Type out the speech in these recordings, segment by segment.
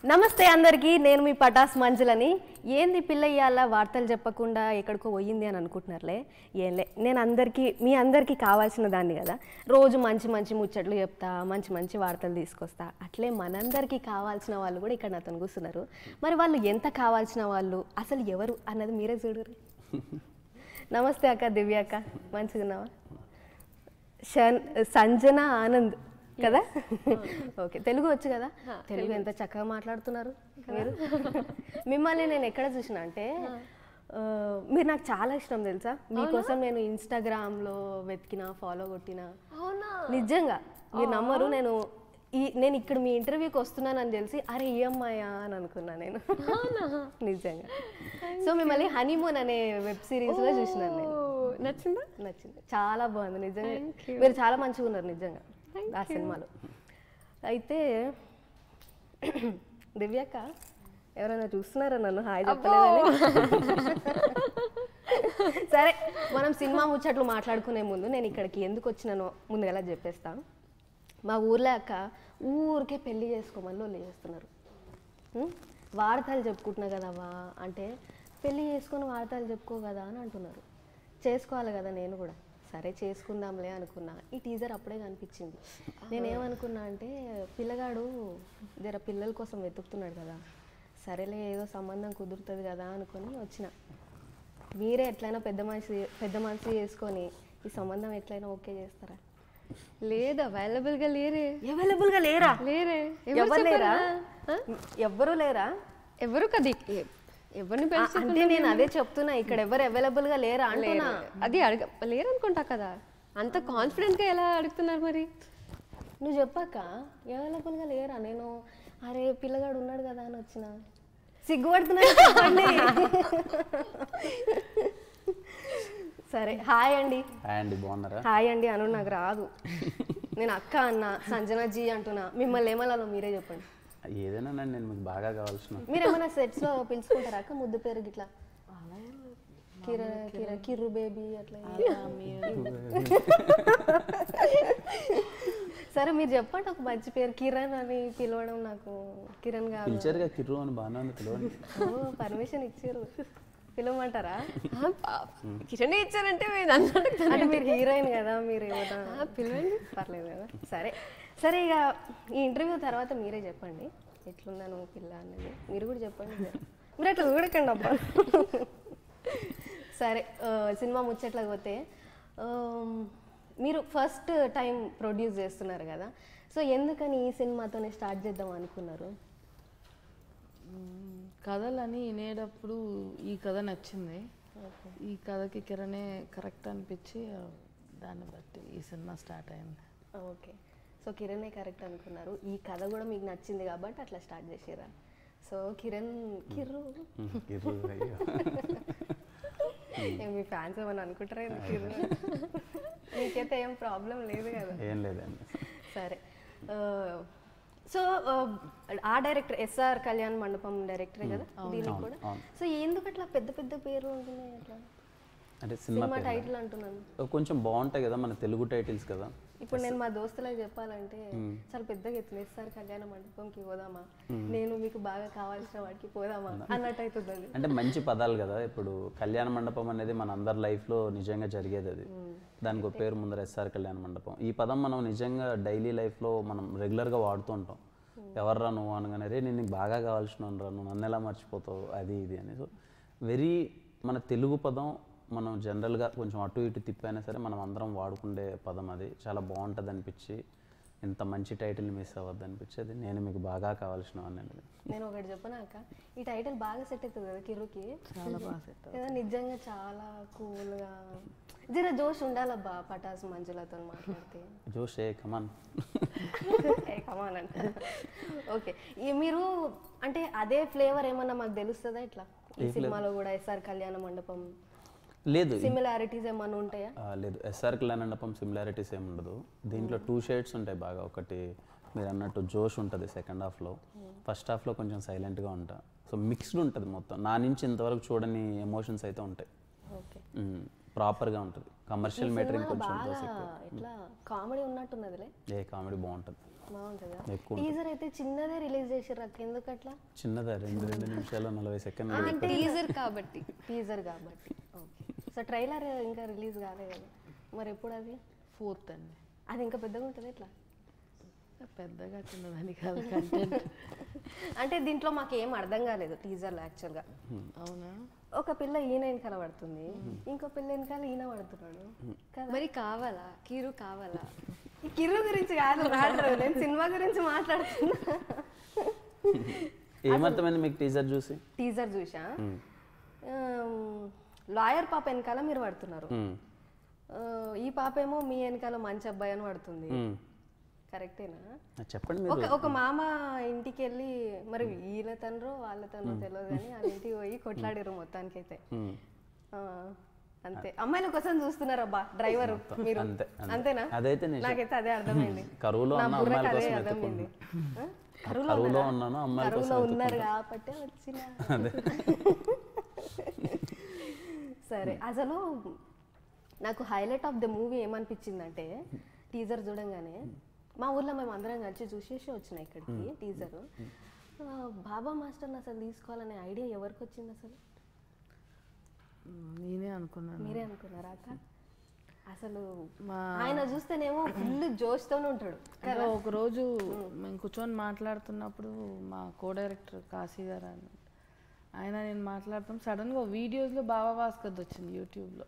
నమస్తే అందరికీ నేను మీ పటాస్ మంజులని ఏంది పిల్ల ఇవాళ వార్తలు చెప్పకుండా ఎక్కడికో పోయింది అని అనుకుంటున్నారులే ఏంలే నేను అందరికీ మీ అందరికీ కావాల్సిన దాన్ని కదా రోజు మంచి మంచి ముచ్చట్లు చెప్తా మంచి మంచి వార్తలు తీసుకొస్తా అట్లే మనందరికీ కావాల్సిన వాళ్ళు కూడా ఇక్కడ నాతో కూర్చున్నారు మరి వాళ్ళు ఎంత కావాల్సిన వాళ్ళు అసలు ఎవరు అన్నది మీరే చూడరు నమస్తే అక్క దివ్య అక్క మంచిగా ఉన్నావా షన్ సంజన ఆనంద్ కదా ఓకే తెలుగు వచ్చు కదా తెలుగు ఎంత చక్కగా మాట్లాడుతున్నారు మీరు మిమ్మల్ని నేను ఎక్కడ చూసిన అంటే ఆ, మీరు నాకు చాలా ఇష్టం తెలుసా మీకోసం నేను ఇన్స్టాగ్రామ్లో వెతికిన ఫాలో కొట్టిన అవునా నిజంగా మీరు నమ్మరు నేను ఈ నేను ఇక్కడ మీ ఇంటర్వ్యూకి వస్తున్నానని తెలిసి అరే ఈ అమ్మాయా అని అనుకున్నా నేను నిజంగా సో మిమ్మల్ని హనీమూన్ అనే వెబ్ సిరీస్లో చూసినాను నేను ఓ, నచ్చిందా నచ్చింది చాలా బాగుంది నిజంగా మీరు చాలా మంచిగా ఉన్నారు నిజంగా ఆ సినిమాలో అయితే దివ్యక్క ఎవరైనా చూస్తున్నారా నన్ను హాయ్ చెప్పలేదని సరే మనం సినిమా ముచ్చట్లు మాట్లాడుకునే ముందు నేను ఇక్కడికి ఎందుకు వచ్చినానో ముందుగా చెప్పేస్తాను మా ఊర్లో అక్క ఊరికే పెళ్లి చేసుకోమని వాళ్ళు చేస్తున్నారు ఉం? వార్తలు చెప్పుకుంటున్నా కదవా అంటే పెళ్లి చేసుకొని వార్తలు చెప్పుకో కదా అని అంటున్నారు చేసుకోవాలి కదా నేను కూడా సరే చేసుకుందాంలే అనుకున్నా ఈ టీజర్ అప్పుడే కనిపించింది నేనేమనుకున్నా అంటే పిల్లగాడు జర పిల్లల కోసం వెతుకుతున్నాడు కదా సరేలే ఏదో సంబంధం కుదురుతుంది కదా అనుకొని వచ్చిన మీరే ఎట్లయినా పెద్ద మనిషి పెద్ద మనిషి చేసుకొని ఈ సంబంధం ఎట్లయినా ఓకే చేస్తారా లేదు అవైలబుల్ గా లేరే అవైలబుల్గా లేరా లేరే ఎవరు లేరా ఎవ్వరు లేరా ఎవరు కదా ఎవరిని ఆ, అంటే నేను అదే చెప్తున్నా ఇక్కడ ఎవరు అవైలబుల్ గా లేరా అంటున్నా అది అడగ లేరు అనుకుంటా కదా అంత కాన్ఫిడెంట్ గా ఎలా అడుగుతున్నారు మరి నువ్వు చెప్పాక అవైలబుల్ గా లేరా నేను అరే పిల్లగాడు ఉన్నాడు కదా అని వచ్చిన సిగ్గుపడుతున్నా చెప్పండి సరే హాయ్ అండి హాయ్ అండి బాగున్నారా హాయ్ అండి అను నాకు రాదు నేను అక్క అన్న సంజన జీ అంటున్నా మిమ్మల్ని ఏమలాలో మీరే చెప్పండి ఏదైనా నండి నేను మీకు బాగా కావాల్సిన మీరు ఏమైనా సెట్స్ లో పిలుచుకుంటారా అక్క ముద్దు పేరు గిట్లా కిర కిర కిర్రు బేబీ అట్లా సరే మీరు చెప్పండి ఒక మంచి పేరు కిరణ్ అని పిలవడం నాకు కిరణ్ గారు పిలిచారుగా కిర్రు అని బాగానే ఉంది పిలవండి ఓ పర్మిషన్ ఇచ్చారు పిలవమంటారా ఆ, పా- కిరణ్ ఇచ్చారంటే నేను అన్నట్టు అంటే మీరు హీరోయిన్ కదా మీరు ఏమన్నా పిలవండి పర్లేదు కదా సరే సరే ఇక ఈ ఇంటర్వ్యూ తర్వాత మీరే చెప్పండి ఎట్లున్నాను పిల్ల అనేది మీరు కూడా చెప్పండి జర. మీరు అట్లా చూడకండి అబ్బా సరే ఆ, సినిమా ముచ్చట్లకు పోతే ఆ, మీరు ఫస్ట్ టైం ప్రొడ్యూస్ చేస్తున్నారు కదా సో ఎందుకని ఈ సినిమాతోనే స్టార్ట్ చేద్దాం అనుకున్నారు మ్మ్. కథలని వినేటప్పుడు ఈ కథ నచ్చింది ఈ కథకి కిరణే కరెక్ట్ అనిపించి ఆ, దాన్ని బట్టి ఈ సినిమా స్టార్ట్ అయింది ఓకే సో కిరణే కరెక్ట్ అనుకున్నారు ఈ కథ కూడా మీకు నచ్చింది కాబట్టి అట్లా స్టార్ట్ చేసారా సో కిరణ్ కిర్రు కిర్రు అయ్యో. ఏ, మీ ఫ్యాన్స్ ఏమని అనుకుంటారా ఏంది కిర్రు మీకైతే ఏం ప్రాబ్లం లేదు కదా ఏం లేదండి సరే ఆ, సో ఆ, ఆ డైరెక్టర్ ఎస్ఆర్ కళ్యాణ్ మండపం డైరెక్టరే కదా దీనికి కూడా అవును. సో ఎందుకు అట్లా పెద్ద పెద్ద పేర్లు ఉంటున్నాయి అట్లా అంటే సినిమా సినిమా పేరు. టైటిల్ అంటున్నాను కొంచెం బాగుంటాయి కదా మన తెలుగు టైటిల్స్ కదా ఇప్పుడు నేను మా దోస్తులకు చెప్పాలంటే చాలా పెద్దగా ఎత్తుంది ఎస్ఆర్ కళ్యాణ మండపంకి పోదామా నేను మీకు బాగా కావాల్సిన వాడికి పోదామా అన్నట్టు అవుతుంది అది. అంటే మంచి పదాలు కదా ఇప్పుడు కళ్యాణ మండపం అనేది మన అందరి లైఫ్లో నిజంగా జరిగేది అది దానికి ఒక పేరు ముందర ఎస్ఆర్ కళ్యాణ మండపం ఈ పదం మనం నిజంగా డైలీ లైఫ్లో మనం రెగ్యులర్గా వాడుతూ ఉంటాం ఎవర్రా నువ్వు అనగానే రే నేను నీకు బాగా కావాల్సిన రా నువ్వు నన్ను ఎలా మర్చిపోతావు అది ఇది అని సో వెరీ మన తెలుగు పదం మనం జనరల్గా కొంచెం అటు ఇటు తిప్పైనా సరే మనం అందరం వాడుకుండే పదం అది చాలా బాగుంటుంది అనిపించి ఇంత మంచి టైటిల్ మిస్ అవ్వద్దు అనిపించేది నేను మీకు బాగా కావాల్సిన అనేది నేను ఒకటి చెప్పనాక ఈ టైటిల్ బాగా సెట్ అవుతుంది కదా కిరుకి చాలా బాగా సెట్ కదా నిజంగా చాలా కూల్గా జర జోష్ ఉండాలబ్బా పటాస్ మంజులతో మాట్లాడితే జోషే కమాన్ ఏ కమాన్ అంట ఓకే ఈ మీరు అంటే అదే ఫ్లేవర్ ఏమన్నా మాకు తెలుస్తుందా ఇట్లా ఈ సినిమాలో కూడా ఎస్ఆర్ కళ్యాణ మండపం లేదు సిమిలారిటీస్ ఏమన్నా ఉంటాయా ఆ, లేదు ఎస్ఆర్ కళ్యాణ మండపం సిమిలారిటీస్ ఏమి ఉండదు దీంట్లో టూ షేడ్స్ ఉంటాయి బాగా ఒకటి మీరు అన్నట్టు జోష్ ఉంటుంది సెకండ్ హాఫ్లో ఫస్ట్ హాఫ్లో కొంచెం సైలెంట్గా ఉంటా సో మిక్స్డ్ ఉంటుంది మొత్తం నా నుంచి ఇంతవరకు చూడని ఎమోషన్స్ అయితే ఉంటాయి ఓకే ప్రాపర్గా ఉంటుంది కమర్షియల్ మెటీరియల్ కొంచెం బాగా dose ఎక్కువ. ఇట్లా కామెడీ ఉన్నట్టున్నదిలే ఏ కామెడీ బాగుంటుంది బాగుంటుందా ఎక్కువ టీజర్ అయితే చిన్నదే రిలీజ్ చేసారు అక్క ఎందుకు అట్లా చిన్నదా రెండు రెండు నిమిషాలు నలభై సెకండ్లు అంటే టీజర్ కాబట్టి టీజర్ కాబట్టి ఓకే సో ట్రైలర్ ఇంకా రిలీజ్ కాలే కదా మరి ఎప్పుడు అది ఫోర్త్ అండి అది ఇంకా పెద్దగా ఉంటుంది ఎట్లా పెద్దగా చిన్నదాని కాదు కంటెంట్ అంటే దీంట్లో మాకు ఏం అర్థం కాలేదు టీజర్లో యాక్చువల్గా అవునా ఒక పిల్ల ఈయన వెనకాల పడుతుంది ఇంకో పిల్ల వెనకాల ఈయన పడుతున్నాడు కదా మరి కావాలా కీరు కావాలా ఈ కిరు గురించి కాదు మ్యాటర్ నేను సినిమా గురించి మాట్లాడుతున్నా ఏమర్థమైంది మీకు టీజర్ చూసి టీజర్ చూసా లాయర్ పాప వెనకాల మీరు పడుతున్నారు మ్మ్. ఆ, ఈ పాప ఏమో మీ వెనకాల మంచి అబ్బాయి అని పడుతుంది మ్మ్. కరెక్టేనా ఆ, చెప్పండి మీరు ఒక ఒక మామ ఇంటికి వెళ్ళి మరి వీళ్ళ తండ్రో వాళ్ళ తండ్రో తెలియదు కానీ వాళ్ళ ఇంటికి పోయి కొట్లాడారు మొత్తానికైతే మ్మ్. ఆ, అంతే అమ్మాయిల కోసం చూస్తున్నారు అబ్బా డ్రైవర్ మీరు అంతే, అంతే. అంతేనా అదైతే నిజం. నాకైతే అదే అర్థమైంది కరువులో నా ఉన్న బుర్రకు అమ్మాయిల అదే కోసం అర్థమైంది ఆ? కరువులో కరువులో ఉన్నారా? ఉన్నాను అమ్మాయిల కోసం కరువులో ఉన్నారు కాబట్టి వచ్చిన సరే అసలు నాకు హైలైట్ ఆఫ్ ద మూవీ ఏమనిపించిందంటే టీజర్ చూడంగానే మా ఊర్లో మేము అందరం కలిసి చూసేసి వచ్చిన ఇక్కడికి టీజర్ బాబా మాస్టర్ని అసలు తీసుకోవాలనే ఐడియా ఎవరికి వచ్చింది అసలు నేనే అనుకున్నాను మీరే అనుకున్నారా అక్క అసలు మా ఆయన చూస్తేనేమో ఫుల్ జోష్తోనే ఉంటాడు అంటే ఒకరోజు మేము కూర్చొని మాట్లాడుతున్నప్పుడు మా కో డైరెక్టర్ కాశీ గారు అని ఆయన నేను మాట్లాడుతాం సడన్గా వీడియోస్లో బాబా భాస్కర్ వచ్చింది యూట్యూబ్లో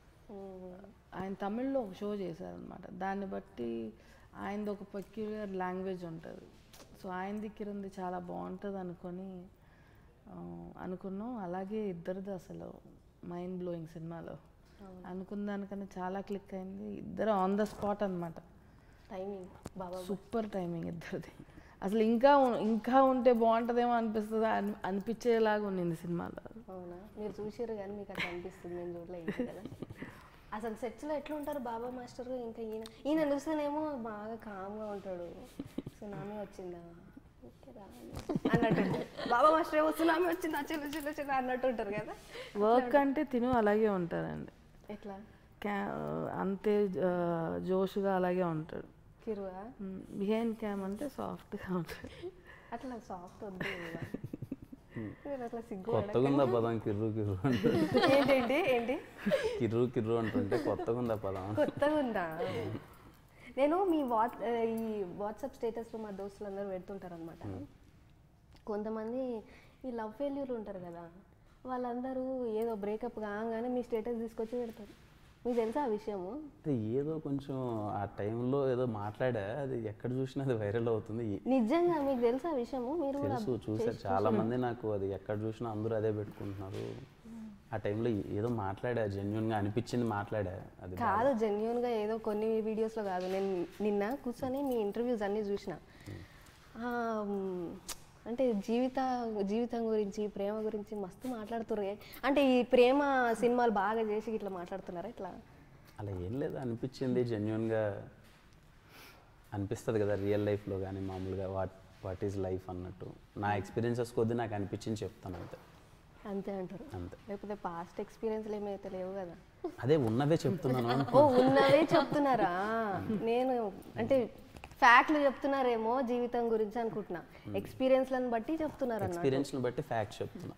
ఆయన తమిళ్లో ఒక షో చేశారనమాట దాన్ని బట్టి ఆయనది ఒక పెక్యులర్ లాంగ్వేజ్ ఉంటుంది సో ఆయనది కిరంది చాలా బాగుంటుంది అనుకొని ఆ, అనుకున్నాం అలాగే ఇద్దరిది అసలు మైండ్ బ్లోయింగ్ సినిమాలో అనుకున్న దానికన్నా చాలా క్లిక్ అయింది ఇద్దరు ఆన్ ద స్పాట్ అనమాట టైమింగ్ బాబా సూపర్ టైమింగ్ ఇద్దరిది అసలు ఇంకా ఉ- ఇంకా ఉంటే బాగుంటుందేమో అనిపిస్తుంది అని అనిపించేలాగా ఉండింది సినిమాలో అవునా మీరు చూసారు కానీ మీకు అట్లా అనిపిస్తుంది నేను చూడలేదు కదా అసలు సెట్స్లో ఎట్లా ఉంటారు బాబా మాస్టర్ ఇంకా ఈయన ఈయన చూస్తేనేమో బాగా కామ్గా ఉంటాడు సునామీ వచ్చిందా ఓకే రా అన్నట్టు బాబా మాస్టర్ ఏమో సునామీ వచ్చిందా చిన్న చిన్న చిన్న అన్నట్టు ఉంటారు కదా వర్క్ అంటే తిను అలాగే ఉంటారండి ఎట్లా క్యా అంతే ఆ, జోష్గా అలాగే ఉంటాడు కిరువా బిహైండ్ క్యామ్ అంటే సాఫ్ట్గా ఉంటాడు అట్లా సాఫ్ట్ వద్దు ఇక. మీరు అట్లా సిగ్గు కొత్తగా ఉందా పదం కిర్రు కిర్రు అంటే ఏంటండి ఏంటి కిర్రు కిర్రు అంటుంటే కొత్తగా ఉందా పదం కొత్తగా ఉందా నేను మీ వాట్ ఈ వాట్సాప్ స్టేటస్లో మా దోస్తులందరూ పెడుతుంటారు అనమాట కొంతమంది ఈ లవ్ ఫెయిల్యూర్ ఉంటారు కదా వాళ్ళందరూ ఏదో బ్రేకప్ కాగానే మీ స్టేటస్ తీసుకొచ్చి పెడతారు మీకు తెలుసా ఆ విషయము అంటే ఏదో కొంచెం ఆ టైంలో ఏదో మాట్లాడా అది ఎక్కడ చూసినా అది వైరల్ అవుతుంది ఏ- నిజంగా మీకు తెలుసా ఆ విషయము మీరు కూడా తెలుసు చూసారు చాలా మంది నాకు అది ఎక్కడ చూసినా అందరూ అదే పెట్టుకుంటున్నారు ఆ టైంలో ఏదో మాట్లాడా జెన్యున్గా అనిపించింది మాట్లాడా అది కాదు జెన్యున్గా ఏదో కొన్ని వీడియోస్లో కాదు నేను నిన్న కూర్చొని మీ ఇంటర్వ్యూస్ అన్నీ చూసిన ఆ, మ్, అంటే జీవిత జీవితం గురించి ప్రేమ గురించి మస్తు మాట్లాడుతున్నారు అంటే ఈ ప్రేమ సినిమాలు బాగా చేసి ఇట్లా మాట్లాడుతున్నారా ఇట్లా అలా ఏం లేదు అనిపించింది జెన్యున్గా అనిపిస్తుంది కదా రియల్ లైఫ్లో కానీ మామూలుగా వాట్ వాట్ ఈజ్ లైఫ్ అన్నట్టు నా ఎక్స్పీరియన్సెస్ కొద్దీ నాకు అనిపించింది చెప్తాను అంతే అంతే అంటారు అంతే లేకపోతే పాస్ట్ ఎక్స్పీరియన్స్లు ఏమైతే లేవు కదా అదే ఉన్నదే చెప్తున్నాను ఓ ఉన్నవే చెప్తున్నారా నేను అంటే ఫ్యాక్ట్లు చెప్తున్నారేమో జీవితం గురించి అనుకుంటున్నా ఎక్స్పీరియన్స్లను బట్టి చెప్తున్నారు అన్నమాట ఎక్స్పీరియన్స్ని బట్టి ఫ్యాక్ట్ చెప్తున్నా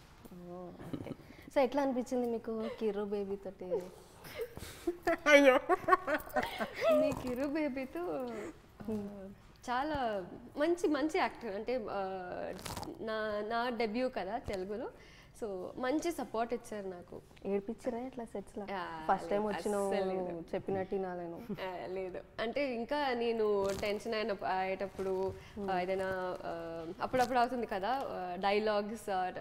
సో ఎట్లా అనిపించింది మీకు కిర్రో బేబీ తోటి అయ్యో నీ కిరు బేబీతో చాలా మంచి మంచి యాక్టర్ అంటే ఆ, నా నా డెబ్యూ కదా తెలుగులో సో మంచి సపోర్ట్ ఇచ్చారు నాకు ఏడిపించరా ఇట్లా సెట్స్ లో ఆ, ఫస్ట్ టైం లేదు, వచ్చినావు అస్సలు లేదు. చెప్పినట్టు నాలేను ఆ, లేదు అంటే ఇంకా నేను టెన్షన్ అయిన అయ్యేటప్పుడు ఆ, ఏదైనా ఆ, అప్పుడప్పుడు అవుతుంది కదా డైలాగ్స్ ఆర్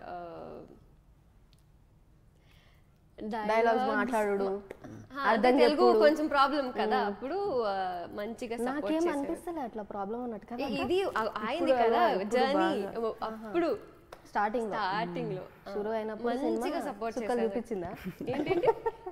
Dialogues మాట్లాడుడు, అర్థం తెలుగు కొంచెం ప్రాబ్లం కదా అప్పుడు ఆ, మంచిగా నాకేం సపోర్ట్ చేశారు అనిపిస్తలే అట్లా ప్రాబ్లం ఉన్నట్టు కదా ఇ- ఇది ఆ- ఆయనది కదా జర్నీ అప్పుడు స్టార్టింగ్ లో స్టార్టింగ్ లో ఆ, షురు అయినప్పుడు మంచిగా సినిమా సపోర్ట్ సుక్కలు చేశారు చూపించిందా ఏంటంటి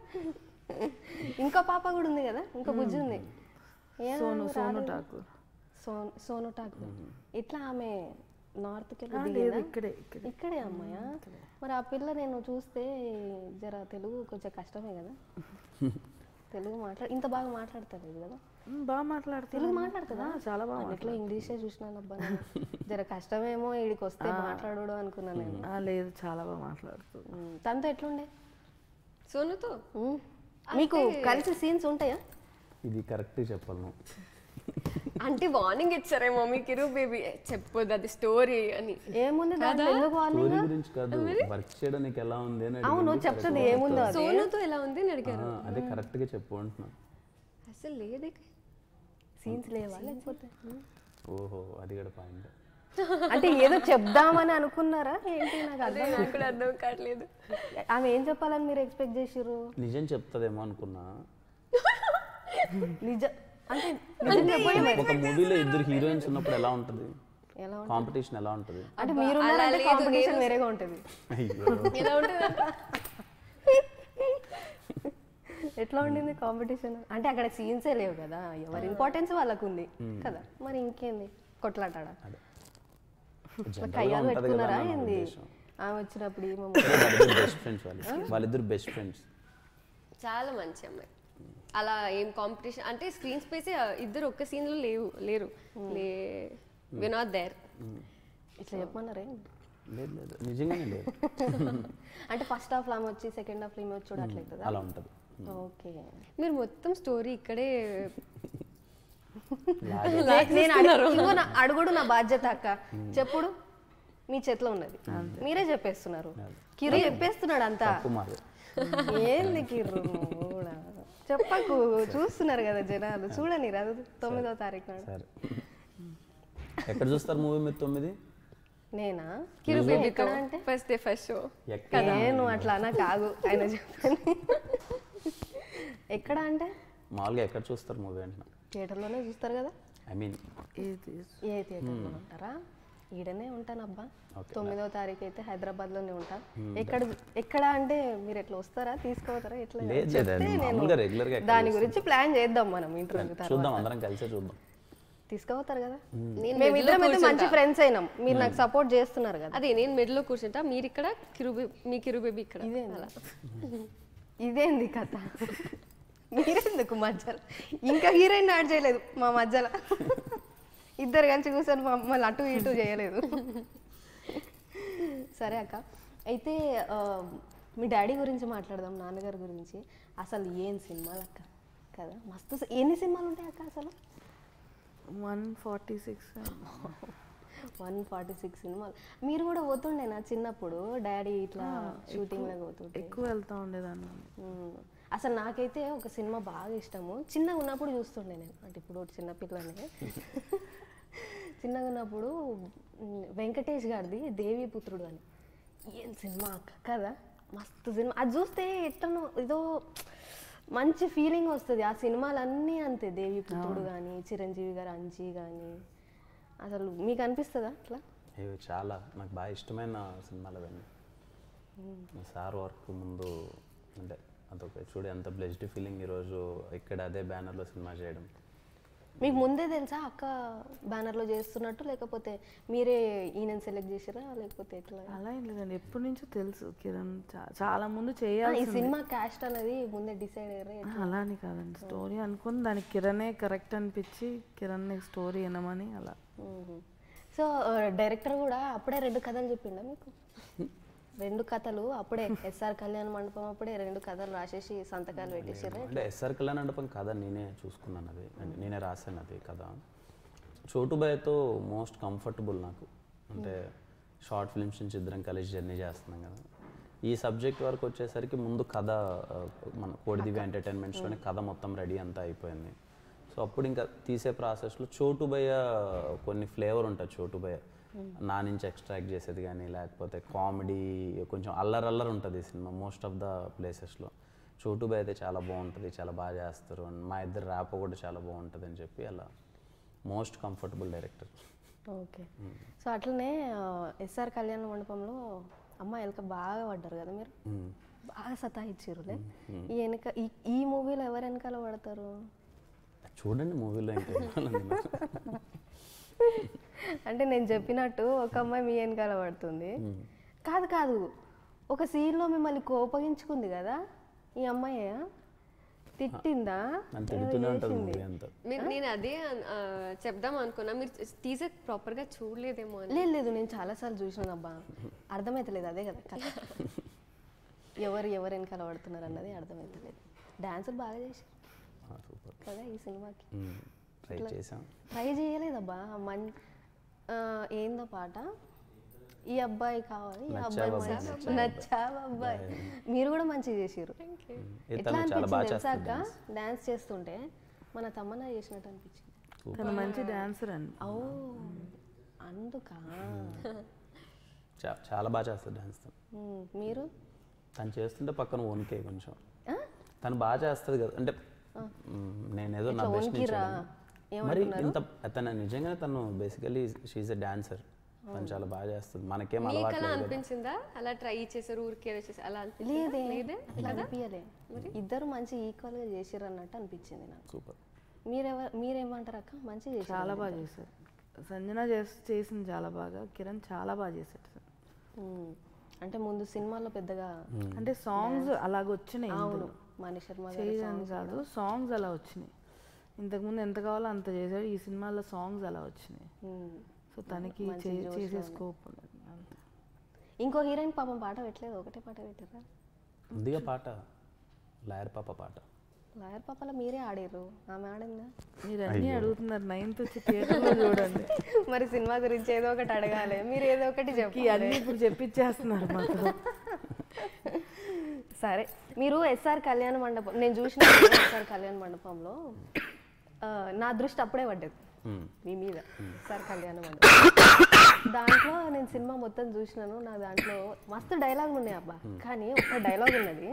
ఇంకో పాప కూడా ఉంది కదా ఇంకో బుజ్జి ఉంది ఏం సోను రాదు. సోను ఠాకూర్ సోన్ సోను ఠాకూర్ ఇట్లా ఆమె నార్త్ కి ఆ, వెళ్ళి లేదు దిగిందా? ఇక్కడే ఇక్కడే ఇక్కడే అమ్మాయా మరి ఆ పిల్ల నేను చూస్తే జర తెలుగు కొంచెం కష్టమే కదా తెలుగు మాట్లా ఇంత బాగా మాట్లాడతారు కదా మ్, బాగా మాట్లాడుతుంది తెలుగు మాట్లాడుతుందా చాలా బాగా అన్నిట్లో ఇంగ్లీషే చూసినాను అబ్బా నేను. జర కష్టమేమో ఈడికి వస్తే మాట్లాడడం అనుకున్నాను నేను ఆ, లేదు చాలా బాగా మాట్లాడుతుంది ఉమ్, తనతో ఎట్లుండే సోనుతో ఉమ్. మీకు కలిసి సీన్స్ ఉంటాయా ఇది కరెక్ట్ చెప్పాలి నువ్వు అంటే వార్నింగ్ ఇచ్చారేమో మీ కిరు బేబీ చెప్పొద్దు అది స్టోరీ అని ఏముంది దాంట్లో ఎందుకు warning? స్టోరీ గురించి కాదు వర్క్ చేయడం నీకు ఎలా ఉంది అని అవును అడిగింది. చెప్తుంది ఏముందో అది సోనుతో ఎలా ఉంది అని అడిగారు ఆ, అదే కరెక్ట్గా చెప్పు అంటున్నా అసలు లేదే సీన్స్ లేవా లేకపోతే ఓహో అది కూడా పాయింట్ అంటే ఏదో చెప్దామని అనుకున్నారా ఏంటి నాకు అదే అర్థం నాకు కూడా అర్థం కావట్లేదు ఆమె ఏం చెప్పాలని మీరు ఎక్స్పెక్ట్ చేసిర్రు నిజం చెప్తుందేమో అనుకున్నా నిజ అంటే నిజం చెప్పండి మరి. ఒక మూవీలో ఇద్దరు హీరోయిన్స్ ఉన్నప్పుడు ఎలా ఉంటుంది ఎలా కాంపిటీషన్ ఎలా ఉంటుంది అంటే మీరు కాంపిటీషన్ వేరేగా ఉంటుంది అయ్యో ఎలా ఉంటుంది ఎట్లా ఉండింది కాంపిటీషన్ అంటే అక్కడ సీన్సే లేవు కదా ఎవరి ఇంపార్టెన్స్ వాళ్ళకు ఉంది కదా మరి ఇంకేంది కొట్లాటాడా జనరల్గా కయ్యాలు ఉంటుంది కదా పెట్టుకున్నారా నా ఏంది ఉద్దేశం. ఆమె వచ్చినప్పుడు ఈమె వాళ్ళిద్దరు బెస్ట్ ఫ్రెండ్స్ వాళ్ళు వాళ్ళిద్దరు బెస్ట్ ఫ్రెండ్స్ చాలా మంచి అమ్మాయి అలా ఏం కాంపిటీషన్ అంటే స్క్రీన్ స్పేసే ఇద్దరు ఒక్క scene లో లేవు లేరు లే వి నాట్ దేర్ ఇట్లా చెప్పమన్నారే లేదు లేదు నిజంగానే లేదు అంటే ఫస్ట్ హాఫ్ ఆమె వచ్చి సెకండ్ హాఫ్ ఈమె వచ్చి చూడట్లేదు అలా ఉంటుంది ఓకే మీరు మొత్తం స్టోరీ ఇక్కడే నేను అడుగు- ఇంకో నా- అడుగుడు నా బాధ్యత అక్క చెప్పుడు మీ చేతిలో ఉన్నది మీరే చెప్పేస్తున్నారు కిరు చెప్పేస్తున్నాడు అంతా తప్పు మాది ఏంది కిర్రు నువ్వు కూడా? చెప్పకు చూస్తున్నారు కదా జనాలు చూడని రాదు తొమ్మిదో తారీఖు నాడు సరే ఎక్కడ చూస్తారు మూవీ మీరు తొమ్మిది నేనా కిరు కిరు baby బేబీతో ఎక్కడ అంటే? ఫస్ట్ డే ఫస్ట్ షో ఎక్కడ నేను అట్లా అన్నా కాదు ఆయన చెప్పండి ఎక్కడ అంటే మామూలుగా ఎక్కడ చూస్తారు మూవీ అంటున్నా థియేటర్లోనే చూస్తారు కదా ఐ మీన్ ఇది ఏ థియేటర్లో ఉంటారా ఈడనే ఉంటానబ్బా Okay. తొమ్మిదో తారీఖు అయితే హైదరాబాద్లోనే ఉంటా ఎక్కడ ఎక్కడ అంటే మీరు ఎట్లా వస్తారా తీసుకోవతారా ఎట్లా లేదు, లేదు, చెప్తే అది నేను మామూలుగా regular గా ఎక్కడ దాని గురించి ప్లాన్ చేద్దాం మనం ఇంటర్వ్యూ చూద్దాం అందరం కలిసే చూద్దాం తీసుకుపోతారు కదా నేను మేము middle లో ఇద్దరం అయితే మంచి కూర్చుంటా. ఫ్రెండ్స్ అయినాం మీరు నాకు సపోర్ట్ చేస్తున్నారు కదా అదే నేను మిడిల్ లో కూర్చుంటా మీరు ఇక్కడ కిరు బే- మీ కిరు బేబీ ఇక్కడ ఇదేంది? అలా ఇదేంది కథ మీరెందుకు మధ్యలో ఇంకా హీరోయిన్ యాడ్ చేయలేదు మా మధ్యలో ఇద్దరు కలిసి కూర్చొని మమ్మల్ని అటు ఇటు చేయలేదు సరే అక్క అయితే ఆ, మీ డాడీ గురించి మాట్లాడదాం నాన్నగారి గురించి అసలు ఏం సినిమాలు అక్క కదా మస్తు సి- ఎన్ని సినిమాలు ఉంటాయి అక్క అసలు one forty six one forty six సినిమాలు మీరు కూడా పోతుండేనా చిన్నప్పుడు డాడీ ఇట్లా షూటింగ్లకు పోతుంటే ఎక్కువ వెళ్తూ ఉండేదాన్ని మ్మ్. అసలు నాకైతే ఒక సినిమా బాగా ఇష్టము చిన్నగా ఉన్నప్పుడు చూస్తుండే నేను అంటే ఇప్పుడు చిన్నపిల్లనే చిన్నగా ఉన్నప్పుడు మ్, వెంకటేష్ గారిది దేవి పుత్రుడు అని ఏం సినిమా అక్క కదా మస్తు సినిమా అది చూస్తే ఎట్లనో ఏదో మంచి ఫీలింగ్ వస్తుంది ఆ సినిమాలన్నీ అంతే దేవి పుత్రుడు కానీ చిరంజీవి గారు అంజీ కానీ అసలు మీకు అనిపిస్తుందా అట్లా ఇవి చాలా నాకు బాగా ఇష్టమైన సినిమాలు అవన్నీ మా సార్ వర్క్ ముందు అంటే అదొక చూడు ఎంత బ్లెస్డ్ ఫీలింగ్ ఈరోజు ఇక్కడ అదే బ్యానర్లో సినిమా చేయడం మీకు ముందే తెలుసా అక్క బ్యానర్లో చేస్తున్నట్టు లేకపోతే మీరే ఈయనని సెలెక్ట్ చేసిరా లేకపోతే ఎట్లా అలా ఏం లేదండి ఎప్పటి నుంచో తెలుసు కిరణ్ చా- చాలా ముందు ఆ, చేయాలి ఈ సినిమా క్యాస్ట్ అనేది ముందే డిసైడ్ అయ్యారా అలా అని కాదండి స్టోరీ అనుకుని దానికి కిరణే కరెక్ట్ అనిపించి కిరణ్ స్టోరీ వినమని అలా సో డైరెక్టర్ కూడా అప్పుడే రెండు కథలు చెప్పిండా మీకు రెండు కథలు అప్పుడే ఎస్ఆర్ కళ్యాణ మండపం అప్పుడే రెండు కథలు రాసేసి సంతకాలు పెట్టేసారా అంటే ఎస్ఆర్ కళ్యాణ్ మండపం కథ నేనే చూసుకున్నాను అది అంటే నేనే రాశాను అది కథ చోటుబాయ్తో మోస్ట్ కంఫర్టబుల్ నాకు అంటే షార్ట్ ఫిల్మ్స్ నుంచి ఇద్దరం కలిసి జర్నీ చేస్తున్నాం కదా ఈ సబ్జెక్ట్ వరకు వచ్చేసరికి ముందు కథ ఆ, మన కోడిదివి ఎంటర్టైన్మెంట్స్లోనే కథ మొత్తం రెడీ అంతా అయిపోయింది సో అప్పుడు ఇంకా తీసే ప్రాసెస్లో చోటుబయ్య కొన్ని ఫ్లేవర్ ఉంటుంది చోటుబయ్య నా నుంచి ఎక్స్ట్రాక్ట్ చేసేది కానీ లేకపోతే కామెడీ కొంచెం అల్లర్ అల్లర్ ఉంటుంది ఈ సినిమా మోస్ట్ ఆఫ్ ద ప్లేసెస్లో చోటుబాయ్ అయితే చాలా బాగుంటుంది చాలా బాగా చేస్తారు and మా ఇద్దరు ర్యాప్ కూడా చాలా బాగుంటుంది అని చెప్పి అలా most comfortable director okay so అట్లనే ఎస్ఆర్ కళ్యాణ మండపంలో అమ్మ ఎలక బాగా పడ్డారు కదా మీరు బాగా సతాయిచ్చిరులే ఈ వెనక ఈ ఈ మూవీలో ఎవరు వెనకాల పడతారు చూడండి మూవీలో ఇంకా ఏమన్నా అంటే నేను చెప్పినట్టు ఒక అమ్మాయి మీ వెనకాల పడుతుంది కాదు కాదు ఒక సీన్లో మిమ్మల్ని కోపగించుకుంది కదా ఈ అమ్మాయి తిట్టిందా నన్ను తిడుతూనే ఉంటుంది మూవీ అంతా మీరు నేను అదే ఆ, చెప్దాం అనుకున్నా మీరు టీజర్ ప్రాపర్గా చూడలేదేమో అని లేదు లేదు నేను చాలాసార్లు చూసినాను అబ్బా అర్థమవుతలేదు అదే కదా కథ ఎవరు ఎవరు వెనకాల పడుతున్నారు అన్నది అర్థమవుతలేదు డాన్సులు బాగా చేశారు సూపర్ కదా ఈ సినిమాకి ట్రై చేసాం ట్రై చేయలేదబ్బా మన్ ఆ, ఏందో పాట ఈ అబ్బాయి కావాలి ఈ అబ్బాయి నచ్చావా మంచి- అబ్బాయి? నచ్చావా అబ్బాయి మీరు కూడా మంచిగా చేసిరు ఏ ఎట్లా తను చాలా బాగా అనిపించింది చేస్తుంది తెలుసాక డాన్స్ చేస్తుంటే మన తమ్మన చేసినట్టు అనిపించింది తను మంచి డాన్సర్ అండి ఓ అందుకా చా- చాలా బాగా చేస్తుంది డాన్స్ తను ఉమ్, మీరు తను చేస్తుంటే పక్కన వణికే కొంచెం ఆ? తను బాగా చేస్తుంది కదా అంటే మ్, నేనేదో నా ఇట్లా బెస్ట్ వణికిరా? మరి ఇంత తను నిజంగా తను బేసికలీ షీఈ్ ఎ డాన్సర్ తను చాలా బాగా చేస్తుంది మనకేం మీకు అలవాటు అలా లేదు కదా. అనిపించిందా అలా ట్రై చేశారు ఊరికే చేశారు అలా అనిపించిందా? లేదే లేదే అట్లా అనిపించలే ఇద్దరు మంచి ఈక్వల్ గా చేసిర్రు అన్నట్టు అనిపించింది నాకు సూపర్ మీరెవరు మీరేమంటారు అక్క మంచిగా చేశారు చాలా బాగా చేశారు సంజన చేస్ చేసింది చాలా బాగా కిరణ్ చాలా బాగా చేశాడు సార్ ఉమ్, అంటే ముందు సినిమాలో పెద్దగా అంటే సాంగ్స్ అలాగ వచ్చినాయి అవును ఇందులో. మణి శర్మ గారి చేయని కాదు సాంగ్స్ అలా వచ్చినాయి ఇంతకుముందు ఎంత కావాలో అంత చేశాడు ఈ సినిమాలో సాంగ్స్ అలా వచ్చినాయి ఉమ్. సో తనకి చే- చేసే స్కోప్ ఉన్నది అంతే ఇంకో హీరోయిన్ పాపం పాట పెట్టలేదు ఒకటే పాట పెట్టారా ఉందిగా పాట లాయర్ పాప పాట లాయర్ పాపలో మీరే ఆడిర్రు ఆమె ఆడిందా మీరు అన్నీ అడుగుతున్నారు నైన్త్ వచ్చి థియేటర్లో చూడండి మరి సినిమా గురించి ఏదో ఒకటి అడగాలి మీరు ఏదో ఒకటి ఈ చెప్పి అన్నీ ఇప్పుడు చెప్పించేస్తున్నారు మాతో సరే మీరు ఎస్ఆర్ కళ్యాణ మండపం నేను చూసిన ఎస్ఆర్ కళ్యాణ మండపంలో ఆ, నా దృష్టి అప్పుడే పడ్డది మ్. మీ మీద ఎస్ఆర్ కళ్యాణ మండపం దాంట్లో నేను సినిమా మొత్తం చూసినాను నా దాంట్లో మస్తు డైలాగులు ఉన్నాయి అబ్బా కానీ ఒక డైలాగ్ ఉన్నది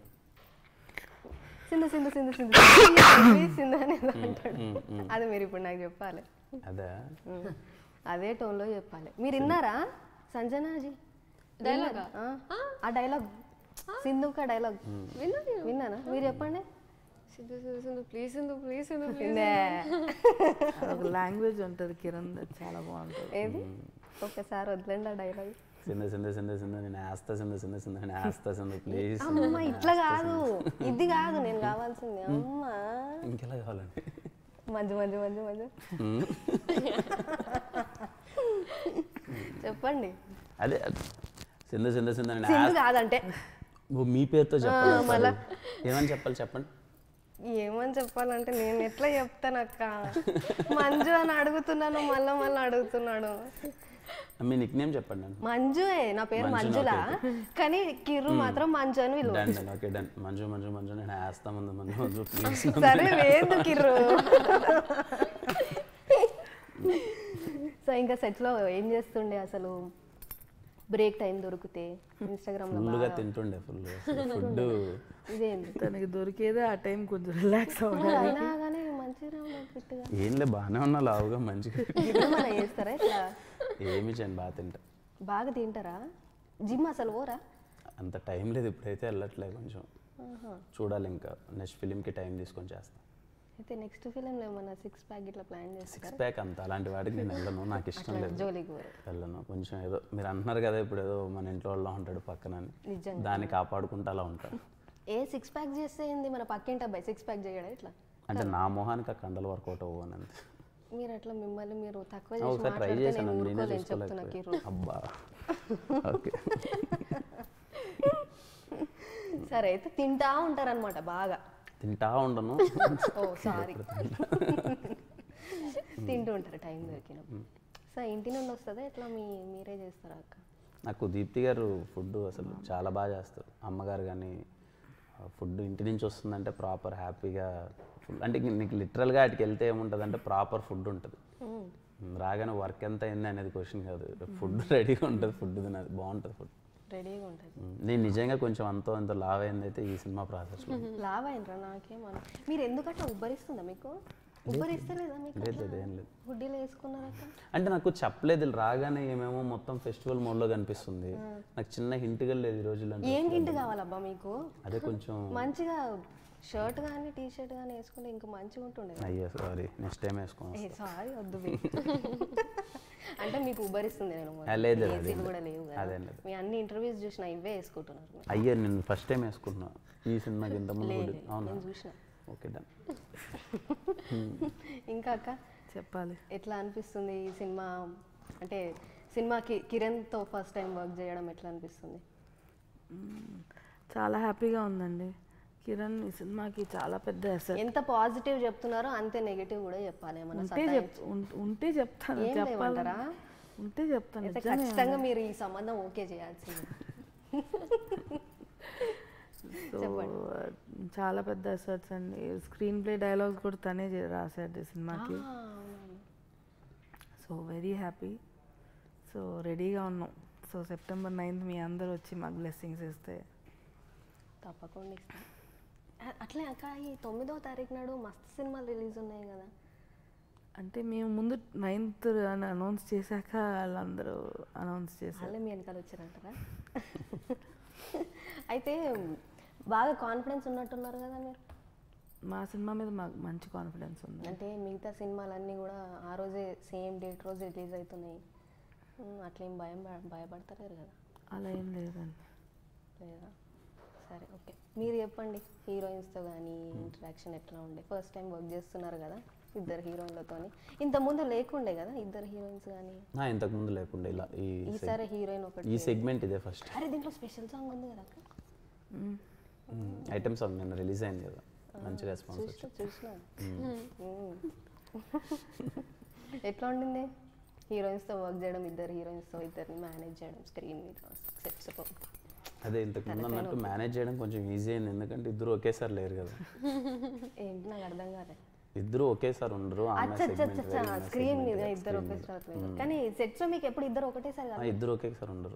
సింధు సింధు సింధు సింధు సింధు, సింధు అనేది అంటాడు అది మీరు ఇప్పుడు నాకు చెప్పాలి అదే ఉమ్. అదే టోన్లో చెప్పాలి మీరు విన్నారా సంజనాజీ డైలాగా ఆ, ఆ డైలాగ్ సింధుక డైలాగ్ విన్నా నేను విన్నానా మీరు చెప్పండి Sindhu Sindhu Sindhu please Sindhu please Sindhu please విందే. ఒక లాంగ్వేజ్ ఉంటుంది కిరణ్ ది, చాలా బాగుంటుంది ఏది ఒకసారి వదిలేండి ఆ డైలాగ్ సింధు సింధు సింధు సింధు నేను వేస్తా సింధు సింధు సింధు నేను వేస్తా సింధు ప్లీజ్ అమ్మ ఇట్లా కాదు ఇది కాదు నేను కావాల్సింది అమ్మ ఇంకెలా కావాలండి మంజు మంజు మంజు మంజు మ్. చెప్పండి అదే సింధు సింధు సింధు నేను సింధు వేస్తా కాదంటే ఓ, మీ పేరుతో చెప్పాలి ఒకసారి. ఏమని చెప్పాలి చెప్పండి ఏమని చెప్పాలంటే నేను ఎట్లా చెప్తాను అక్క మంజు అని అడుగుతున్నాను మళ్ళా మళ్ళీ అడుగుతున్నాడు మీ నిక్ నేమ్ చెప్పండి నన్ను మంజుయే నా పేరు మంజునా, మంజులా కానీ కిర్రు మాత్రం మంజు అని విలువ done done okay done Manju Manju Manju నేను వేస్తా ముందు మంజు మంజు ప్లీజ్ సరే లేదు కిర్రు సో ఇంకా సెట్లో ఏం చేస్తుండే అసలు బ్రేక్ టైం దొరికితే ఇన్స్టాగ్రామ్ లో ఫుల్గా తింటుండే ఫుల్ ఫుడ్ ఇదేంటి తనకి దొరికేదే ఆ టైం కొంచెం రిలాక్స్ అవ్వడం అయినా కానీ మంచిగా ఫిట్గా ఏంలే బాగానే ఉన్నా లావుగా మంచిగా మన చేస్తారా ఇట్లా ఏమి చేయను బాగా తింటా బాగా తింటారా జిమ్ అసలు ఓరా అంత టైం లేదు ఇప్పుడైతే వెళ్ళట్లేదు కొంచెం చూడాలి ఇంకా నెక్స్ట్ ఫిలింకి టైం తీసుకొని చేస్తాను అయితే నెక్స్ట్ ఫిలింలో ఏమన్నా సిక్స్ ప్యాక్ ఇట్లా ప్లాన్ చేస్తారా సిక్స్ ప్యాక్ అంత అలాంటి వాటికి నేను వెళ్ళను నాకు ఇష్టం లేదు జోలికి పోరు వెళ్ళను కొంచెం ఏదో మీరు అంటున్నారు కదా ఇప్పుడు ఏదో మన ఇంట్లో వాళ్ళు ఉంటాడు పక్కన అని. నిజంగా. దాన్ని కాపాడుకుంటూ అలా ఉంటాను ఏ సిక్స్ ప్యాక్ చేస్తే ఏంది మన పక్కింటి అబ్బాయి సిక్స్ ప్యాక్ చేయడా ఇట్లా అంటే నా మొహానికి ఆ కండలు వర్కౌట్ అవ్వను అంతే మీరు అట్లా మిమ్మల్ని మీరు తక్కువ ఆ, చేసి ఒకసారి ట్రై మాట్లాడితే చేశాను నేను నేనే ఊరుకోలేను చెప్తున్నా కిరు చూసుకోలేకపోయా అబ్బా ఓకే సరే అయితే తింటా ఉంటారనమాట బాగా తింటా ఉండను ఓ సారీ తింటూ ఉంటారు టైం దొరికినప్పుడు సో ఇంటి నుండి వస్తుందా ఎట్లా మీ మీరే చేస్తారా అక్క నాకు దీప్తి గారు ఫుడ్ అసలు చాలా బాగా చేస్తారు అమ్మగారు కానీ ఫుడ్ ఇంటి నుంచి వస్తుందంటే ప్రాపర్ హ్యాపీగా ఫుడ్ అంటే ఇంక నీకు లిటరల్గా అటుకి వెళ్తే ఏముంటుంది అంటే ప్రాపర్ ఫుడ్ ఉంటుంది రాగానే వర్క్ ఎంత అయింది అనేది క్వశ్చన్ కాదు ఫుడ్ రెడీగా ఉంటుంది ఫుడ్ తినది బాగుంటుంది ఫుడ్ రెడీగా ఉంటుంది నేను నిజంగా కొంచెం అంతో ఎంతో లావ్ అయింది అయితే ఈ సినిమా ప్రాసెస్లో లావ్ అయినరా నాకేమన్నా మీరు ఎందుకు అట్లా ఉబ్బరిస్తుందా మీకు ఉబ్బరిస్తలేదా మీకు లేదు లేదు ఏం లేదు హుడ్డీలో వేసుకున్నారక్క అంటే నాకు చెప్పలేదు వీళ్ళు రాగానే ఏమేమో మొత్తం ఫెస్టివల్ మోడ్లో కనిపిస్తుంది నాకు చిన్న హింట్ కూడా లేదు ఈ రోజుల్లో అంటే ఏం గింటి కావాలబ్బా మీకు అదే కొంచెం మంచిగా షర్ట్ కానీ టీ షర్ట్ కానీ వేసుకుంటే ఇంకా మంచిగా ఉంటుండే అయ్యో సారీ నెక్స్ట్ టైం వేసుకోను ఏ సారీ వద్దు బే. అంటే మీకు ఉబ్బరిస్తుంది నేను ఆ, లేదు, లేదు, ఏసీలు లేదు. కూడా లేవు కదా అదేం లేదు. మీ అన్ని ఇంటర్వ్యూస్ చూసిన ఇవే వేసుకుంటున్నారు అయ్యో నేను ఫస్ట్ టైం వేసుకుంటున్నా ఈ సినిమాకి ఇంత ముందు లేదు కూడా- అవునా నేను చూసిన ఓకే డన్ ఇంకా అక్క చెప్పాలి ఎట్లా అనిపిస్తుంది ఈ సినిమా అంటే సినిమాకి కిరణ్తో ఫస్ట్ టైం వర్క్ చేయడం ఎట్లా అనిపిస్తుంది మ్మ్. చాలా హ్యాపీగా ఉందండి కిరణ్ ఈ సినిమాకి చాలా పెద్ద అసెట్ ఎంత పాజిటివ్ చెప్తున్నారో అంతే నెగిటివ్ కూడా చెప్పాలి ఏమన్నా ఉంటే చెప్ ఉం- ఉంటే చెప్తాను ఏం చెప్పాలి లేవంటారా? ఉంటే చెప్తాను అయితే నిజంగా. ఖచ్చితంగా మీరు ఈ సంబంధం ఓకే చేయాల్సింది సో చాలా పెద్ద ఎసర్ట్స్ అండి స్క్రీన్ ప్లే డైలాగ్స్ కూడా తనే చే- రాశాడు ఈ సినిమాకి సో వెరీ హ్యాపీ సో రెడీగా ఉన్నాం సో సెప్టెంబర్ నైన్త్ మీ అందరు వచ్చి మాకు బ్లెస్సింగ్స్ ఇస్తే తప్పకుండా ఇస్తాం అ- అట్లే అక్క ఈ తొమ్మిదో తారీఖు నాడు మస్తు సినిమాలు రిలీజ్ ఉన్నాయి కదా అంటే మేము ముందు నైన్త్ అని అనౌన్స్ చేశాక వాళ్ళందరూ అనౌన్స్ చేశారు వాళ్ళే మీ వెనకాల వచ్చారంటారా అయితే బాగా కాన్ఫిడెన్స్ ఉన్నట్టున్నారు కదా మీరు మా సినిమా మీద మాకు మంచి కాన్ఫిడెన్స్ ఉంది అంటే మిగతా సినిమాలన్నీ కూడా ఆ రోజే సేమ్ డేట్ రోజు రిలీజ్ అవుతున్నాయి ఉమ్, అట్లేం భయం ప- భయపడతలేరు కదా అలా ఏం లేదండి లేదా సరే ఓకే మీరు చెప్పండి హీరోయిన్స్తో కానీ ఇంటరాక్షన్ ఎట్లా ఉండే ఫస్ట్ టైం వర్క్ చేస్తున్నారు కదా ఇద్దరు హీరోయిన్లతోని ఇంతకుముందు లేకుండే కదా ఇద్దరు హీరోయిన్స్ కానీ నా ఇంతకు ముందు లేకుండా ఇలా ఈ ఈసారి హీరోయిన్ ఒకటి ఈ సెగ్మెంట్ ఇదే ఫస్ట్ అరే దీంట్లో స్పెషల్ సాంగ్ ఉంది కదా అక్క ఐటమ్ సాంగ్ నిన్న రిలీజ్ అయింది కదా మంచి రెస్పాన్స్ చూసిన చూసిన ఉమ్. ఎట్లా ఉండింది హీరోయిన్స్తో వర్క్ చేయడం ఇద్దరు హీరోయిన్స్తో ఇద్దరిని మేనేజ్ చేయడం స్క్రీన్ మీద సెట్స్ అదే ఇంతకు ముందు అన్నట్టు మేనేజ్ చేయడం కొంచెం ఈజీ అయింది ఎందుకంటే ఇద్దరు ఒకేసారి లేరు కదా ఏంటి నాకు అర్థం కాలే ఇద్దరు ఒకేసారి ఉండరు ఆమె అచ్చా అచ్చా segment అచ్చా వేరే, ఈమె స్క్రీన్ segment మీద వేరే, ఇద్దరు screen మీద. ఒకేసారి కానీ సెట్స్ లో మీకు ఎప్పుడు ఇద్దరు ఒకటేసారి ఆ, కదా ఇద్దరు ఒకేసారి ఉండరు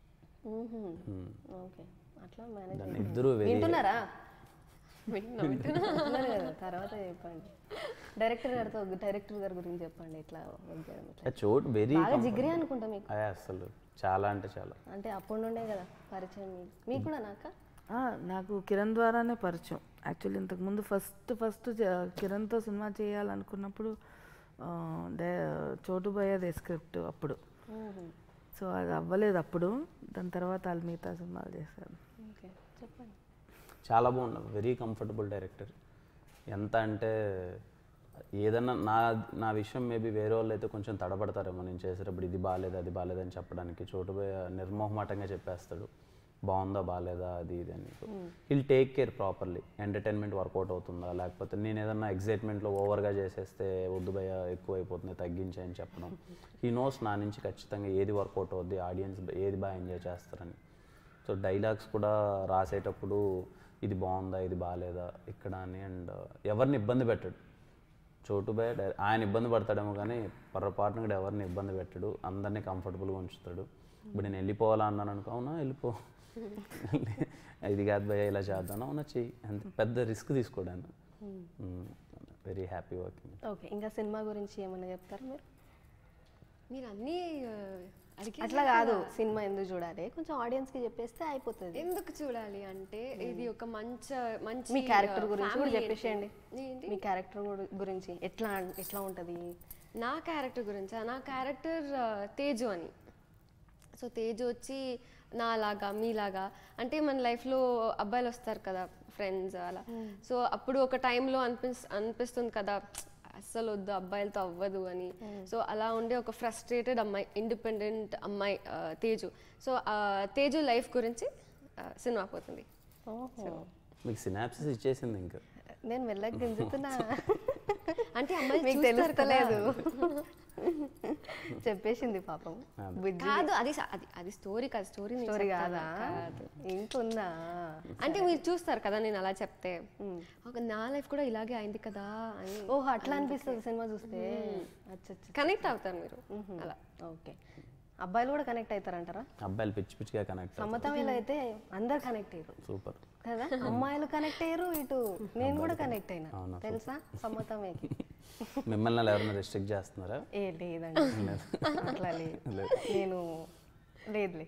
ఓకే అట్లా మేనేజ్ దాన్ని ఇద్దరు వేరే వింటున్నారా వింటున్నా వింటున్నా వింటున్నారు కదా తర్వాత చెప్పండి డైరెక్టర్ గారితో డైరెక్టర్ గారి గురించి చెప్పండి ఎట్లా వర్క్ చేయడం ఎట్లా ఆ చోటు వెరీ బాగా జిగ్రీ అనుకుంటా మీకు అదే అసలు చాలా అంటే చాలా అంటే అప్పుడు నుండే కదా పరిచయం మీకు మీకు కూడా నాక ఆ, నాకు కిరణ్ ద్వారానే పరిచయం యాక్చువల్లీ ఇంతకుముందు ఫస్ట్ ఫస్ట్ కిరణ్తో సినిమా చేయాలనుకున్నప్పుడు ఆ, డే- చోటు భయ్యదే స్క్రిప్ట్ అప్పుడు సో అది అవ్వలేదు అప్పుడు దాని తర్వాత వాళ్ళు మిగతా సినిమాలు చేశారు ఓకే చెప్పండి చాలా బాగుండదు వెరీ కంఫర్టబుల్ డైరెక్టర్ ఎంత అంటే ఏదన్నా నా నా విషయం మేబీ వేరే వాళ్ళు అయితే కొంచెం తడబడతారేమో నేను చేసేటప్పుడు ఇది బాగాలేదు అది బాగాలేదు అని చెప్పడానికి చోటు పోయి నిర్మోహమాటంగా చెప్పేస్తాడు బాగుందా బాగాలేదా అది ఇది అని he'll take care properly entertainment work out అవుతుందా లేకపోతే నేను ఏదన్నా ఎగ్జైట్మెంట్లో ఓవర్గా చేసేస్తే వద్దు భయ ఎక్కువ అయిపోతుంది తగ్గించే అని చెప్పడం ఈ నోస్ నా నుంచి ఖచ్చితంగా ఏది వర్కౌట్ అవుద్ది ఆడియన్స్ ఏది బాగా ఎంజాయ్ చేస్తారని సో డైలాగ్స్ కూడా రాసేటప్పుడు ఇది బాగుందా ఇది బాగాలేదా ఇక్కడ అని అండ్ ఎవరిని ఇబ్బంది పెట్టడు చోటు బై డై- ఆయన ఇబ్బంది పడతాడేమో కానీ పొరపాటున కూడా ఎవరిని ఇబ్బంది పెట్టడు అందరినీ కంఫర్టబుల్గా ఉంచుతాడు ఇప్పుడు నేను వెళ్ళిపోవాలా అన్నాను అనుకో అవునా వెళ్ళిపో ఇది కాదు భయ ఇలా చేద్దాం అవునా చెయ్యి అంత పెద్ద రిస్క్ తీసుకోడాను వెరీ హ్యాపీ వర్కింగ్ ఓకే ఇంకా సినిమా గురించి ఏమైనా చెప్తారా మీరు మీరు అన్నీ ఆ, అడిగే అట్లా కాదు సినిమా ఎందుకు చూడాలి కొంచెం ఆడియన్స్ కి చెప్పేస్తే అయిపోతుంది ఎందుకు చూడాలి అంటే ఇది ఒక మంచి మంచి మీ క్యారెక్టర్ ఆ, గురించి కూడా family చెప్పేసేయండి ఏంటి? మీ క్యారెక్టర్ గురించి ఎట్లా ఎట్లా ఉంటది నా క్యారెక్టర్ గురించా నా క్యారెక్టర్ తేజు అని సో తేజు వచ్చి నాలాగా మీలాగా అంటే మన లైఫ్లో అబ్బాయిలు వస్తారు కదా ఫ్రెండ్స్ అలా సో అప్పుడు ఒక టైంలో అనిపిస్ అనిపిస్తుంది కదా అస్సలు వద్దు అబ్బాయిలతో అవ్వదు అని సో అలా ఉండే ఒక ఫ్రస్ట్రేటెడ్ అమ్మాయి ఇండిపెండెంట్ అమ్మాయి ఆ, తేజు సో ఆ, తేజు లైఫ్ గురించి ఆ, సినిమా పోతుంది ఓహో మీకు సినాప్సిస్ ఇచ్చేసింది ఇంకా నేను వెళ్ళక గింజుతున్నా అంటే అమ్మాయిలు మీకు చూస్తారు కదా. తెలుస్తలేదు చెప్పేసింది పాపం బుజ్జి కాదు అది స- అది అది స్టోరీ కాదు స్టోరీ స్టోరీ కాదా ఇంకుందా అంటే మీరు చూస్తారు కదా నేను అలా చెప్తే ఒక నా లైఫ్ కూడా ఇలాగే అయింది కదా అని ఓహో అట్లా అనిపిస్తుంది సినిమా చూస్తే అచ్చా కనెక్ట్ అవుతారు మీరు అలా ఓకే అబ్బాయిలు కూడా కనెక్ట్ అవుతారంటారా అబ్బాయిలు పిచ్చి పిచ్చిగా కనెక్ట్ సమ్మతమేలో అయితే అందరు కనెక్ట్ అయ్యారు సూపర్ కదా అమ్మాయిలు కనెక్ట్ అయ్యారు ఇటు నేను కూడా కనెక్ట్ అయినా అవునా, తెలుసా సమ్మతమేకి మిమ్మల్ని అలా ఎవరైనా రెస్ట్రిక్ట్ చేస్తున్నారా ఏ లేదండి అట్లా లేదు నేను లేదులే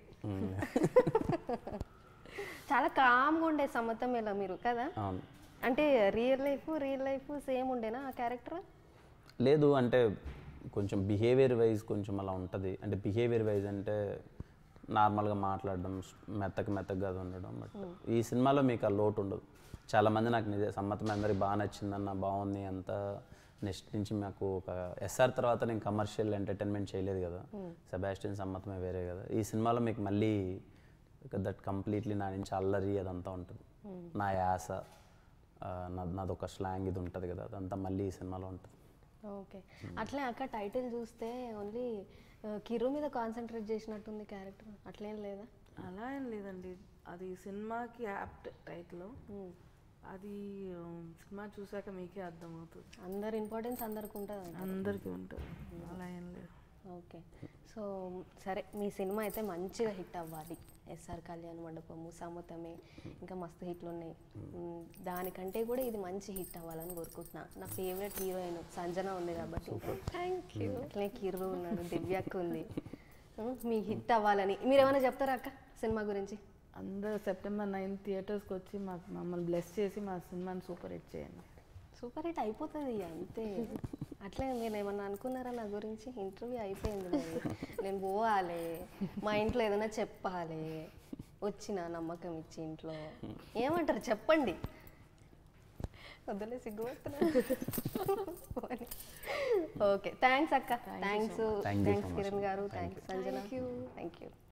చాలా కామ్గా ఉండే సమ్మతం ఇలా మీరు కదా అవును అంటే real life real life same ఉండేనా ఆ క్యారెక్టర్ లేదు అంటే కొంచెం బిహేవియర్ వైజ్ కొంచెం అలా ఉంటుంది అంటే బిహేవియర్ వైజ్ అంటే నార్మల్గా మాట్లాడడం మెత్తకు మెత్తగా అది ఉండడం బట్ ఈ సినిమాలో మీకు ఆ లోటు ఉండదు చాలామంది నాకు నిజ సమ్మతం అందరికి బాగా నచ్చిందన్న బాగుంది అంత నెక్స్ట్ నుంచి మాకు ఒక ఎస్ఆర్ తర్వాత నేను కమర్షియల్ ఎంటర్టైన్మెంట్ చేయలేదు కదా సెబాస్టియన్ సమ్మతమే వేరే కదా ఈ సినిమాలో మీకు మళ్ళీ దట్ కంప్లీట్లీ నా నుంచి అల్లరి అదంతా ఉంటుంది నా యాస ఆ, నా నాదొక స్లాంగ్ ఇది ఉంటుంది కదా అదంతా మళ్ళీ ఈ సినిమాలో ఉంటుంది ఓకే అట్లే అక్క టైటిల్ చూస్తే ఓన్లీ కిరు మీద కాన్సన్ట్రేట్ చేసినట్టుంది క్యారెక్టర్ అట్లేం లేదా అలా ఏం లేదండి అది సినిమాకి యాప్ట్ టైటిల్ అది ఉమ్, సినిమా చూసాక మీకే అర్థమవుతుంది అందరి ఇంపార్టెన్స్ అందరికి ఉంటుంది అందరికీ ఉంటుంది అలా ఏం లేదు ఓకే సో సరే మీ సినిమా అయితే మంచిగా హిట్ అవ్వాలి ఎస్ఆర్ కళ్యాణ్ మండపము సమతమే ఇంకా మస్తు హిట్లు ఉన్నాయి మ్, దానికంటే కూడా ఇది మంచి హిట్ అవ్వాలని కోరుకుంటున్నా నా ఫేవరెట్ హీరోయిన్ సంజన ఉంది కాబట్టి థ్యాంక్ యూ అట్లే కిర్రు ఉన్నాడు దివ్యక్క ఉంది మ్, మీ హిట్ అవ్వాలని మీరు ఏమైనా చెప్తారా అక్క సినిమా గురించి అందరూ సెప్టెంబర్ నైన్త్ థియేటర్స్కి వచ్చి మాకు మమ్మల్ని బ్లెస్ చేసి మా సినిమాని సూపర్ హిట్ చేయండి సూపర్ హిట్ అయిపోతుంది ఇక అంతే అట్లే మీరు ఏమన్నా అనుకున్నారా నా గురించి ఇంటర్వ్యూ అయిపోయింది మరి నేను పోవాలి మా ఇంట్లో ఏదైనా చెప్పాలి వచ్చిన నమ్మకం ఇచ్చి ఇంట్లో ఏమంటారు చెప్పండి వద్దులే సిగ్గుపడుతున్నా ఓకే థ్యాంక్స్ అక్క thanks Thank you so thanks much. Kiran గారు Thank thanks Sanjana thank you